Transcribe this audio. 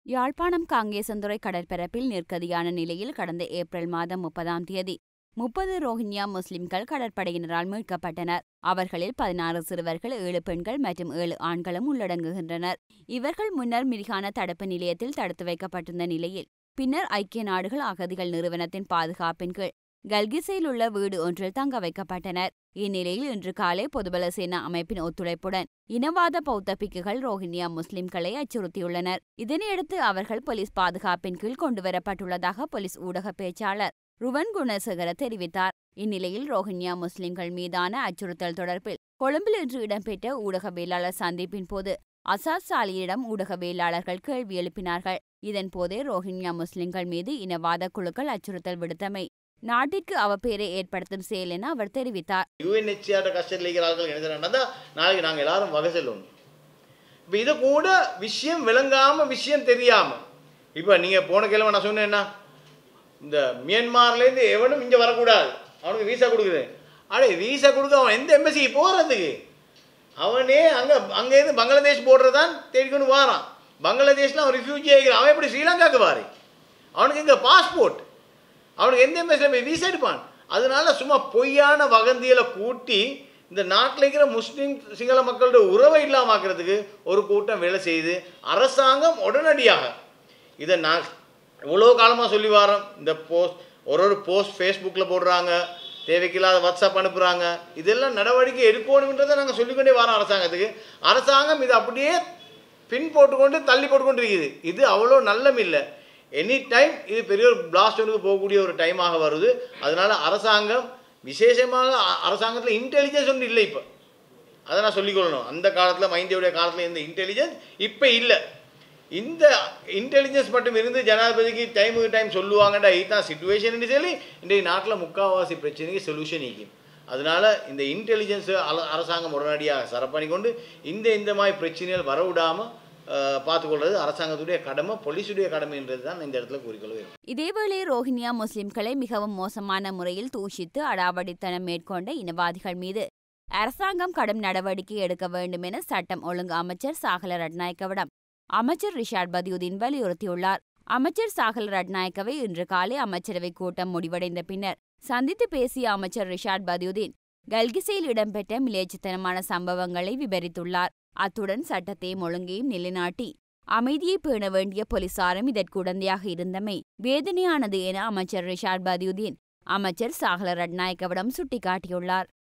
யாழ்ப்பாணம் காங்கேசந்துறை கடற்பரப்பில் நிற்கதியான நிலையில் கடந்த ஏப்ரல் மாதம் முப்பதாம் தேதி முப்பது ரோஹிங்யா முஸ்லிம்கள் கடற்படையினரால் மீட்கப்பட்டனர் அவர்களில் பதினாறு சிறுவர்கள் ஏழு பெண்கள் மற்றும் ஏழு ஆண்களும் உள்ளடங்குகின்றனர் இவர்கள் முன்னர் மிரிகான தடுப்பு நிலையத்தில் தடுத்து வைக்கப்பட்டிருந்த நிலையில் பின்னர் ஐக்கிய நாடுகள் அகதிகள் நிறுவனத்தின் பாதுகாப்பின் கீழ் கல்கிசையில் உள்ள வீடு ஒன்றில் தங்க வைக்கப்பட்டனர் இந்நிலையில் இன்று காலை பொதுபல சேனா அமைப்பின் ஒத்துழைப்புடன் இனவாத பௌத்த பிக்குகள் ரோஹிங்கியா முஸ்லிம்களை அச்சுறுத்தியுள்ளனர் இதனையடுத்து அவர்கள் போலீஸ் பாதுகாப்பின் கீழ் கொண்டுவரப்பட்டுள்ளதாக போலீஸ் ஊடக பேச்சாளர் ருவன் குணசேகர தெரிவித்தார் இந்நிலையில் ரோஹிங்கியா முஸ்லிம்கள் மீதான அச்சுறுத்தல் தொடர்பில் கொழும்பில் இன்று இடம்பெற்ற ஊடகவியலாளர் சந்திப்பின் போது அசாத் சாலியிடம் ஊடகவியலாளர்கள் கேள்வி எழுப்பினார்கள் இதன்போதே ரோஹிங்கியா முஸ்லிம்கள் மீது இனவாத குழுக்கள் அச்சுறுத்தல் விடுத்தமை நாட்டிற்கு அவப்பேரை ஏற்படுத்தும் செயல் என அவர் தெரிவித்தார் யூஎன்ஹெச்சிஆர் கஷ்டத்தில் இருக்கிற ஆட்கள் என்ன செய்றாங்கன்னா நாளைக்கு நாங்கள் எல்லாரும் வகை செல்லணும் இப்போ இது கூட விஷயம் விளங்காம விஷயம் தெரியாம இப்போ நீங்கள் போன கிழமை நான் சொன்னேன்னா இந்த மியான்மார்லேருந்து எவனும் இங்கே வரக்கூடாது அவனுக்கு வீசா கொடுக்குது அடே வீசா கொடுக்க அவன் எந்த எம்பசி போகிறதுக்கு அவனே அங்கே அங்கேருந்து பங்களாதேஷ் போடுறது தான் தேடிக்கொண்டு வாரான் பங்களாதேஷில் அவன் ரிஃப்யூஜி ஆகிக்கிறான் அவன் எப்படி ஸ்ரீலங்காவுக்கு வாரு அவனுக்கு இங்கே பாஸ்போர்ட் அவனுக்கு எந்த எம்பசியில் போய் வீசா எடுப்பான் அதனால சும்மா பொய்யான வகந்திகளை கூட்டி இந்த நாட்டில் இருக்கிற முஸ்லீம் சிங்கள மக்களோட உறவை இல்லாமாக்குறதுக்கு ஒரு கூட்டம் வேலை செய்து அரசாங்கம் உடனடியாக இதை நான் இவ்வளோ காலமாக சொல்லி வரோம் இந்த போஸ்ட் ஒரு ஒரு போஸ்ட் ஃபேஸ்புக்கில் போடுறாங்க தேவைக்கில்லாத வாட்ஸ்அப் அனுப்புகிறாங்க இதெல்லாம் நடவடிக்கை எடுக்கணுன்றதை நாங்கள் சொல்லிக்கொண்டே வரோம் அரசாங்கத்துக்கு அரசாங்கம் இதை அப்படியே பின் போட்டுக்கொண்டு தள்ளி போட்டுக்கொண்டு இருக்குது இது அவ்வளோ நல்லம் இல்லை எனி டைம் இது பெரிய ஒரு பிளாஸ்ட் ஒன்றுக்கு போகக்கூடிய ஒரு டைமாக வருது அதனால அரசாங்கம் விசேஷமாக அ- அரசாங்கத்தில் இன்டெலிஜென்ஸ் ஒன்று இல்லை இப்போ அதை நான் சொல்லிக்கொள்ளணும் அந்த காலத்தில் மைந்தியோடைய காலத்தில் இந்த இன்டெலிஜென்ஸ் இப்போ இல்லை இந்த இன்டெலிஜென்ஸ் மட்டும் இருந்து ஜனாதிபதிக்கு டைமுக்கு டைம் சொல்லுவாங்கடா இதுதான் சுச்சுவேஷன் சொல்லி இன்றைய நாட்டில் முக்கால்வாசி பிரச்சனைக்கு சொல்யூஷன் இருக்கும் அதனால இந்த இன்டெலிஜென்ஸ் அரசாங்கம் உடனடியாக சர பண்ணிக்கொண்டு இந்த இந்த மாதிரி பிரச்சனைகள் வரவிடாமல் பார்த்துக்கொள்வது அரசாங்கத்துடைய கடமை போலீஸுடைய கடமைன்றது தான் இந்த இடத்துல கூறிக்கொள்ள விரும்புகிறேன். இதேவேளை ரோஹிங்கியா முஸ்லிம்களை மிகவும் மோசமான முறையில் தூஷித்து அடாவடித்தனம் மேற்கொண்ட இனவாதிகள் மீது அரசாங்கம் கடும் நடவடிக்கை எடுக்க வேண்டும் என சட்டம் ஒழுங்கு அமைச்சர் சாகல ரட்நாயக்கவிடம் அமைச்சர் ரிஷாட் பதியுதீன் வலியுறுத்தியுள்ளார் அமைச்சர் சாகல ரட்நாயக்கவை இன்று காலை அமைச்சரவை கூட்டம் முடிவடைந்த பின்னர் சந்தித்து பேசிய அமைச்சர் ரிஷாட் பதியுதீன் கல்கிசையில் இடம்பெற்ற மிலேச்சத்தனமான சம்பவங்களை விவரித்துள்ளார் அத்துடன் சட்டத்தையும் ஒழுங்கையும் நிலைநாட்டி அமைதியை பேண வேண்டிய போலீசாரும் இதற்கு உடந்தையாக இருந்தமை வேதனையானது என அமைச்சர் ரிஷாட் பதியுதீன் அமைச்சர் சாகல ரட்நாயக்கவிடம் சுட்டிக்காட்டியுள்ளார்